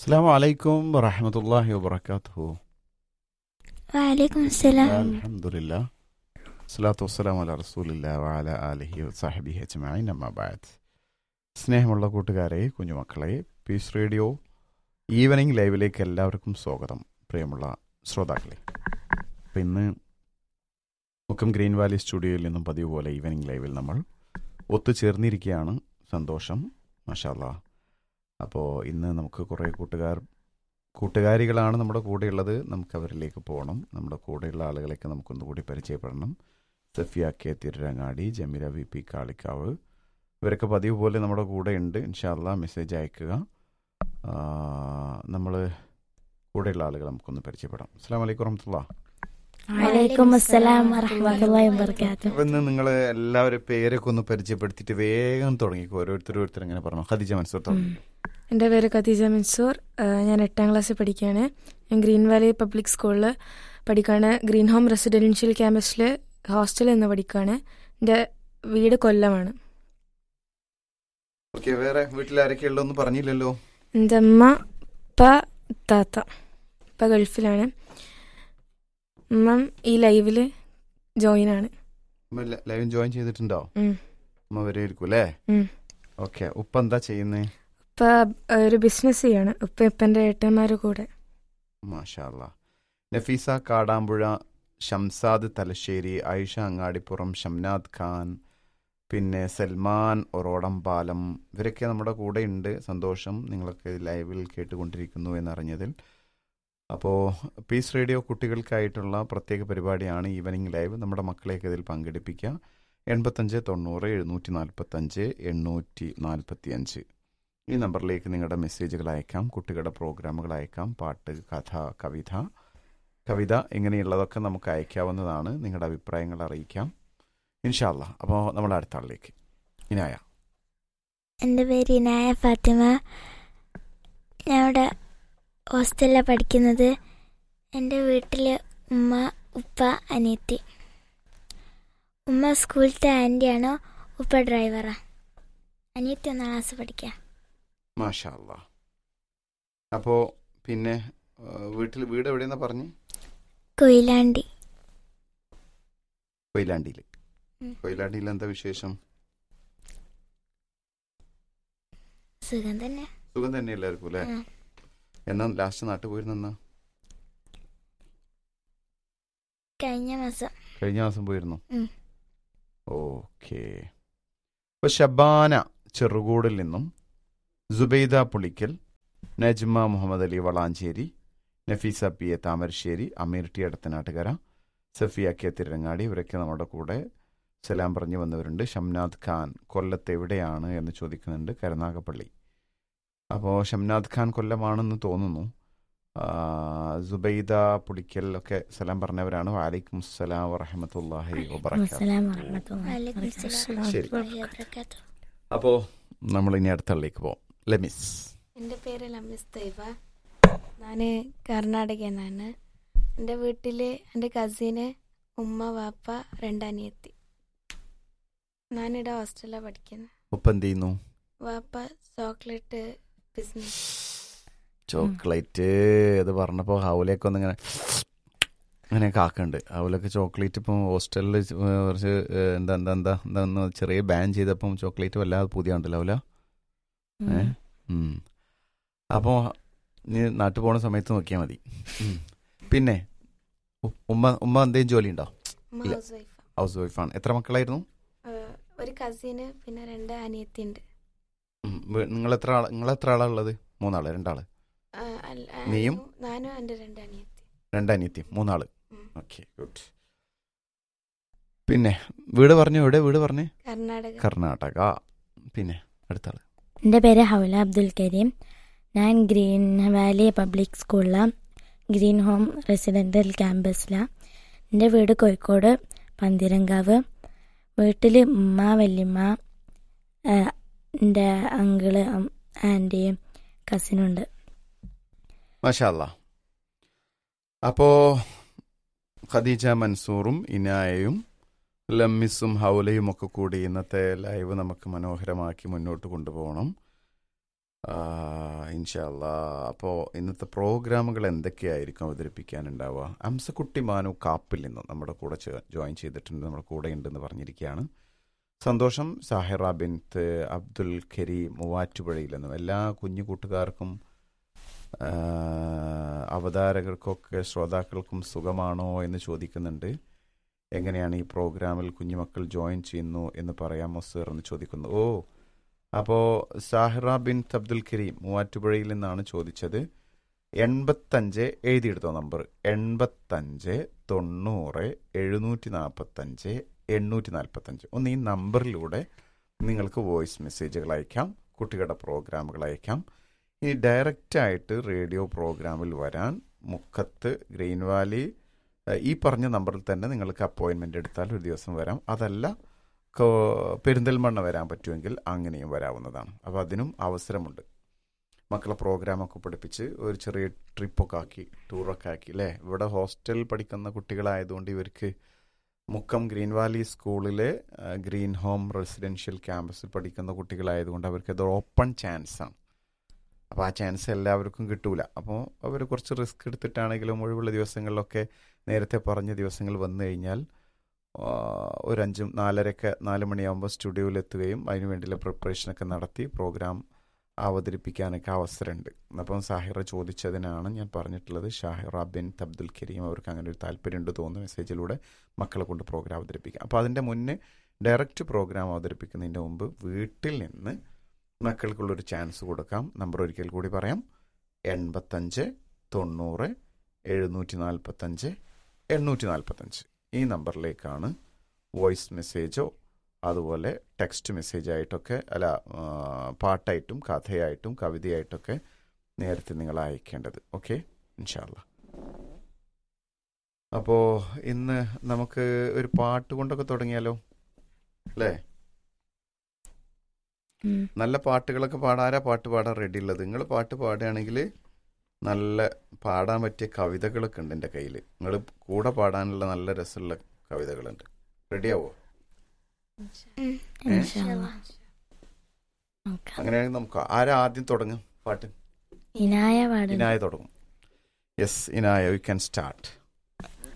അസ്സാം വലൈക്കും വറഹമത്തല്ലാഹി വബർക്കാത്തു വലൈക്കും അസ്സലാം അലഹമുല്ല സ്വലാത്തു വസ്സലാം അല റസൂലില്ല വാല അലഹി സാഹിബി അജ്മൈൻ അമ്മാബാദ് സ്നേഹമുള്ള കൂട്ടുകാരെ കുഞ്ഞുമക്കളെ പീസ് റേഡിയോ ഈവനിങ് ലൈവിലേക്ക് എല്ലാവർക്കും സ്വാഗതം പ്രിയമുള്ള ശ്രോതാക്കളെ അപ്പം ഇന്ന് മുക്കം ഗ്രീൻ വാലി സ്റ്റുഡിയോയിൽ നിന്നും പതിവ് പോലെ ഈവനിങ് ലൈവിൽ നമ്മൾ ഒത്തുചേർന്നിരിക്കുകയാണ് സന്തോഷം മഷാല്ല അപ്പോൾ ഇന്ന് നമുക്ക് കുറേ കൂട്ടുകാർ കൂട്ടുകാരികളാണ് നമ്മുടെ കൂടെയുള്ളത് നമുക്ക് അവരിലേക്ക് പോകണം നമ്മുടെ കൂടെയുള്ള ആളുകളെയൊക്കെ നമുക്കൊന്നുകൂടി പരിചയപ്പെടണം Safiya K Tirurangadi Jameela V P Kalikavu ഇവരൊക്കെ പതിവ് പോലെ നമ്മുടെ കൂടെ ഉണ്ട് ഇൻഷാല്ല മെസ്സേജ് അയക്കുക നമ്മൾ കൂടെയുള്ള ആളുകൾ നമുക്കൊന്ന് പരിചയപ്പെടാം അസ്സാം വലൈക്കും വറഹമത്തുള്ള വലൈക്കും അസ്സലാം വറഹ്മത്തുള്ളാഹി വബറകാതുഹു അപ്പം ഇന്ന് നിങ്ങൾ എല്ലാവരും പേരൊക്കെ ഒന്ന് പരിചയപ്പെടുത്തിയിട്ട് വേഗം തുടങ്ങിക്കോ ഓരോരുത്തർ ഓരോരുത്തർ ഇങ്ങനെ പറഞ്ഞു ഖദീജ മനസ്സൂർ തുടങ്ങി എൻ്റെ പേര് ഖദീജ മൻസൂർ ആ, ഞാൻ എട്ടാം ക്ലാസ്സിൽ പഠിക്കുകയാണ് ഞാൻ ഗ്രീൻ വാലി പബ്ലിക് സ്കൂളിൽ പഠിക്കുകയാണ് ഗ്രീൻ ഹോം റെസിഡൻഷ്യൽ ക്യാമ്പസിൽ ഹോസ്റ്റലിൽ നിന്ന് പഠിക്കുകയാണ് എൻ്റെ വീട് കൊല്ലമാണ് ഓക്കെ വേറെ വീട്ടിലാരൊക്കെ ഉള്ളതെന്ന് പറഞ്ഞില്ലല്ലോ എൻ്റെ അമ്മ ഉപ്പ താത്ത ഉപ്പ ഗൾഫിലാണ് ഉമ്മ ഈ ലൈവിൽ ജോയിനാണ് ലൈവ് ജോയിൻ ചെയ്തിട്ടുണ്ടോ ഉം. അമ്മ വരുമായിരിക്കും അല്ലേ ഉം. ഓക്കെ ഉപ്പ എന്താ ചെയ്യുന്നേ ഉപ്പ ഒരു ബിസിനസ് ചെയ്യാണ് ഉപ്പ ഇപ്പൻ്റെ ഏട്ടന്മാരുടെ കൂടെ മാഷാല്ല നഫീസ കാടാമ്പുഴ ഷംസാദ് തലശ്ശേരി ആയിഷ അങ്ങാടിപ്പുറം ഷംനാദ് ഖാൻ പിന്നെ സൽമാൻ ഒറോടംപാലം ഇവരൊക്കെ നമ്മുടെ കൂടെ ഉണ്ട് സന്തോഷം നിങ്ങളൊക്കെ ലൈവിൽ കേട്ടുകൊണ്ടിരിക്കുന്നു എന്നറിഞ്ഞതിൽ അപ്പോൾ പീസ് റേഡിയോ കുട്ടികൾക്കായിട്ടുള്ള പ്രത്യേക പരിപാടിയാണ് ഈവനിങ് ലൈവ് നമ്മുടെ മക്കളെയൊക്കെ ഇതിൽ പങ്കെടുപ്പിക്കുക എൺപത്തഞ്ച് തൊണ്ണൂറ് എഴുന്നൂറ്റി നാൽപ്പത്തഞ്ച് എണ്ണൂറ്റി നാൽപ്പത്തി അഞ്ച് ഈ നമ്പറിലേക്ക് നിങ്ങളുടെ മെസ്സേജുകൾ അയക്കാം കുട്ടികളുടെ പ്രോഗ്രാമുകൾ അയക്കാം പാട്ട് കഥ കവിത കവിത ഇങ്ങനെയുള്ളതൊക്കെ നമുക്ക് അയക്കാവുന്നതാണ് നിങ്ങളുടെ അഭിപ്രായങ്ങൾ അറിയിക്കാം ഇൻഷാല്ല അപ്പോൾ നമ്മൾ അടുത്ത ആളിലേക്ക് ഇനായ എൻ്റെ പേര് ഇനായ ഫാത്തിമ ഞാൻ ഇവിടെ ഹോസ്റ്റലിലാണ് പഠിക്കുന്നത് എൻ്റെ വീട്ടിൽ ഉമ്മ ഉപ്പ അനിയത്തി ഉമ്മ സ്കൂളിലത്തെ ആൻറ്റിയാണ് ഉപ്പ ഡ്രൈവറാണ് അനിയത്തി ഒന്നാം ക്ലാസ് പഠിക്കാം മാഷാല്ല അപ്പോൾ പിന്നെ ആ, വീട്ടിൽ വീട് എവിടെയെന്നാ പറഞ്ഞു കൊയിലാണ്ടി കൊയിലാണ്ടിയിൽ ഉം. കൊയിലാണ്ടിയിൽ എന്താ വിശേഷം സുഖം തന്നെ സുഖം തന്നെ എല്ലാവർക്കും അല്ലേ ആ. എന്നാ ലാസ്റ്റ് നാട്ടിൽ പോയിരുന്ന കഴിഞ്ഞ മാസം കഴിഞ്ഞ മാസം പോയിരുന്നു ഉം. ഓക്കെ ഇപ്പൊ ഷബാന ചെറുകൂടിൽ നിന്നും Subaida Pulikkal Najma Muhammad Ali Valanchery Nafeesa P A Thamarassery Ameer T അടുത്തനാട്ടുകര സഫിയ കെ തിരങ്ങാടി ഇവരൊക്കെ നമ്മുടെ കൂടെ സലാം പറഞ്ഞു വന്നവരുണ്ട് ഷംനാദ് ഖാൻ കൊല്ലത്ത് എവിടെയാണ് എന്ന് ചോദിക്കുന്നുണ്ട് കരുനാഗപ്പള്ളി അപ്പോൾ ഷംനാദ് ഖാൻ കൊല്ലമാണെന്ന് തോന്നുന്നു ആ, സുബൈദ പുളിക്കൽ ഒക്കെ സലാം പറഞ്ഞവരാണ് വാലൈക്കും അസ്സലാം വറഹമത്തല്ലാഹി വബറകാതുഹു അസ്സലാം വറഹ്മത്തുള്ളാഹി വലൈക്കും അസ്സലാം ശരി വബറകാതുഹു അപ്പോൾ നമ്മൾ ഇനി അടുത്ത ആളിലേക്ക് പോവാം ലെമിസ് എൻ്റെ പേര് ലമിസ് തൈവ ഞാൻ കർണാടകയിൽ നിന്നാണ് എൻ്റെ വീട്ടിൽ എൻ്റെ കസിന് ഉമ്മ വാപ്പ രണ്ടനിയത്തി ഞാനിവിടെ ഹോസ്റ്റലിലാണ് പഠിക്കുന്നത് ഉപ്പ എന്ത് ചെയ്യുന്നു വാപ്പ ചോക്ലേറ്റ് ബിസിനസ് ചോക്ലേറ്റ് ഇത് പറഞ്ഞപ്പോൾ ഹൗലൊക്കെ ഒന്ന് ഇങ്ങനെ അങ്ങനെയൊക്കെ ആക്കുന്നുണ്ട് ഹൗലൊക്കെ ചോക്ലേറ്റ് ഇപ്പം ഹോസ്റ്റലിൽ കുറച്ച് ഏഹ്, എന്താ എന്താ എന്താ എന്താ ഒന്ന് ചെറിയ ബാൻ ചെയ്തപ്പം ചോക്ലേറ്റ് വല്ലാതെ പുതിയുണ്ടല്ലോ ഹൗല ഏ ഉം. അപ്പോൾ നീ നാട്ടിൽ പോണ സമയത്ത് നോക്കിയാൽ മതി ഉം. പിന്നെ ഉ- ഉമ്മ ഉമ്മ എന്തെങ്കിലും ജോലി ഉണ്ടോ ഉമ്മ ഇല്ല. ഹൗസ് വൈഫ് ഹൗസ് വൈഫാണ് എത്ര മക്കളായിരുന്നു ഒരു കസിന് പിന്നെ രണ്ട് അനിയത്തി ഉണ്ട് ഉം. വീ- നിങ്ങൾ എത്ര ആൾ നിങ്ങൾ എത്ര ആളാ ഉള്ളത് മൂന്നാള് രണ്ടാള് നീയും? ഞാനും എൻ്റെ രണ്ട് അനിയത്തി രണ്ടനിയത്തി മൂന്നാള് ഉം. ഓക്കെ ഗുഡ് പിന്നെ വീട് പറഞ്ഞു എവിടെ വീട് പറഞ്ഞു കർണാടക കർണാടക പിന്നെ അടുത്ത ആള് എൻ്റെ പേര് ഹൗല അബ്ദുൽ കരീം ഞാൻ ഗ്രീൻ വാലി പബ്ലിക് സ്കൂളിലാണ് ഗ്രീൻ ഹോം റെസിഡൻ്റൽ ക്യാമ്പസിലാണ് എൻ്റെ വീട് കോഴിക്കോട് പന്തിരങ്കാവ് വീട്ടിൽ ഉമ്മ വല്യമ്മ ആ, എൻ്റെ അങ്കിള് ആൻറ്റിയും കസിനുണ്ട് മാഷാല്ല അപ്പോ ഖദീജ മൻസൂറും ഇനായയും ലമ്മിസും ഹൗലയും ഒക്കെ കൂടി ഇന്നത്തെ ലൈവ് നമുക്ക് മനോഹരമാക്കി മുന്നോട്ട് കൊണ്ടുപോകണം ആ, ഇൻഷാല്ല അപ്പോൾ ഇന്നത്തെ പ്രോഗ്രാമുകൾ എന്തൊക്കെയായിരിക്കും അവതരിപ്പിക്കാനുണ്ടാവുക അംസക്കുട്ടി മാനു കാപ്പിൽ നിന്നും നമ്മുടെ കൂടെ ചെ- ജോയിൻ ചെയ്തിട്ടുണ്ട് നമ്മുടെ കൂടെ ഉണ്ടെന്ന് പറഞ്ഞിരിക്കുകയാണ് സന്തോഷം സാഹിറ ബിൻത്ത് അബ്ദുൽ ഖരി മൂവാറ്റുപുഴയിൽ നിന്നും എല്ലാ കുഞ്ഞു കൂട്ടുകാർക്കും ആ, അവതാരകർക്കൊക്കെ ശ്രോതാക്കൾക്കും സുഖമാണോ എന്ന് ചോദിക്കുന്നുണ്ട് എങ്ങനെയാണ് ഈ പ്രോഗ്രാമിൽ കുഞ്ഞുമക്കൾ ജോയിൻ ചെയ്യുന്നു എന്ന് പറയാമോ സർ എന്ന് ചോദിക്കുന്നു ഓ അപ്പോൾ സാഹിറ ബിൻ അബ്ദുൽ കരീം മൂവാറ്റുപുഴയിൽ നിന്നാണ് ചോദിച്ചത് എൺപത്തഞ്ച് എഴുതിയെടുത്തോ നമ്പർ എൺപത്തഞ്ച് തൊണ്ണൂറ് എഴുന്നൂറ്റി നാൽപ്പത്തഞ്ച് എണ്ണൂറ്റി നാൽപ്പത്തഞ്ച് ഒന്ന് ഈ നമ്പറിലൂടെ നിങ്ങൾക്ക് വോയിസ് മെസ്സേജുകൾ അയക്കാം കുട്ടികളുടെ പ്രോഗ്രാമുകൾ അയക്കാം ഇനി ഡയറക്റ്റായിട്ട് റേഡിയോ പ്രോഗ്രാമിൽ വരാൻ മുക്കത്ത് ഗ്രീൻ വാലി ഏഹ്, ഈ പറഞ്ഞ നമ്പറിൽ തന്നെ നിങ്ങൾക്ക് അപ്പോയിൻമെൻ്റ് എടുത്താൽ ഒരു ദിവസം വരാം അതല്ല കോ- പെരിന്തൽമണ്ണ വരാൻ പറ്റുമെങ്കിൽ അങ്ങനെയും വരാവുന്നതാണ് അപ്പോൾ അതിനും അവസരമുണ്ട് മക്കളെ പ്രോഗ്രാമൊക്കെ പഠിപ്പിച്ച് ഒരു ചെറിയ ട്രിപ്പൊക്കെ ആക്കി ടൂറൊക്കെ ആക്കി അല്ലേ ഇവിടെ ഹോസ്റ്റലിൽ പഠിക്കുന്ന കുട്ടികളായതുകൊണ്ട് ഇവർക്ക് മുക്കം ഗ്രീൻ വാലി സ്കൂളിലെ ആ, ഗ്രീൻ ഹോം റെസിഡൻഷ്യൽ ക്യാമ്പസിൽ പഠിക്കുന്ന കുട്ടികളായതുകൊണ്ട് അവർക്ക് അത് ഓപ്പൺ ചാൻസാണ് അപ്പോൾ ആ ചാൻസ് എല്ലാവർക്കും കിട്ടൂല അപ്പോൾ അവർ കുറച്ച് റിസ്ക് എടുത്തിട്ടാണെങ്കിലും ഒഴിവുള്ള ദിവസങ്ങളിലൊക്കെ നേരത്തെ പറഞ്ഞ ദിവസങ്ങൾ വന്നു കഴിഞ്ഞാൽ ആ, ഒരു അഞ്ചും നാലരക്ക് നാല് മണിയാകുമ്പോൾ സ്റ്റുഡിയോയിൽ എത്തുകയും അതിനു വേണ്ടിയുള്ള പ്രിപ്പറേഷനൊക്കെ നടത്തി പ്രോഗ്രാം അവതരിപ്പിക്കാനൊക്കെ അവസരമുണ്ട് അപ്പം സാഹിറ ചോദിച്ചതിനാണ് ഞാൻ പറഞ്ഞിട്ടുള്ളത് ഷാഹിറ ബിൻ അബ്ദുൽ കരീം അവർക്ക് അങ്ങനെ ഒരു താല്പര്യമുണ്ട് തോന്നുന്നു മെസ്സേജിലൂടെ മക്കളെ കൊണ്ട് പ്രോഗ്രാം അവതരിപ്പിക്കാം അപ്പോൾ അതിൻ്റെ മുന്നേ ഡയറക്റ്റ് പ്രോഗ്രാം അവതരിപ്പിക്കുന്നതിൻ്റെ മുമ്പ് വീട്ടിൽ നിന്ന് മക്കൾക്കുള്ളൊരു ചാൻസ് കൊടുക്കാം നമ്പർ ഒരിക്കൽ കൂടി പറയാം എൺപത്തഞ്ച് തൊണ്ണൂറ് എഴുന്നൂറ്റി നാൽപ്പത്തഞ്ച് എണ്ണൂറ്റി നാൽപ്പത്തഞ്ച് ഈ നമ്പറിലേക്കാണ് വോയിസ് മെസ്സേജോ അതുപോലെ ടെക്സ്റ്റ് മെസ്സേജ് ആയിട്ടൊക്കെ അല്ല ആ, പാട്ടായിട്ടും കഥയായിട്ടും കവിതയായിട്ടൊക്കെ നേരത്തെ നിങ്ങൾ അയക്കേണ്ടത് ഓക്കെ ഇൻഷാല്ല അപ്പോൾ ഇന്ന് നമുക്ക് ഒരു പാട്ട് കൊണ്ടൊക്കെ തുടങ്ങിയാലോ അല്ലേ ഉം. നല്ല പാട്ടുകളൊക്കെ പാടാരാ പാട്ട് പാടാൻ റെഡി ഉള്ളത് നിങ്ങൾ പാട്ട് പാടുകയാണെങ്കിൽ നല്ല പാടാൻ പറ്റിയ കവിതകളൊക്കെ ഉണ്ട് എൻ്റെ കയ്യിൽ നിങ്ങൾ കൂടെ പാടാനുള്ള നല്ല രസമുള്ള കവിതകളുണ്ട് റെഡിയാവോ ഇൻഷാല്ലാ. നോക്കാം അങ്ങനെയാണെങ്കിൽ നമുക്ക് ആരാ ആദ്യം തുടങ്ങും പാട്ട് ഇനായ പാടുന്നു ഇനായ തുടങ്ങും yes Inaya you can start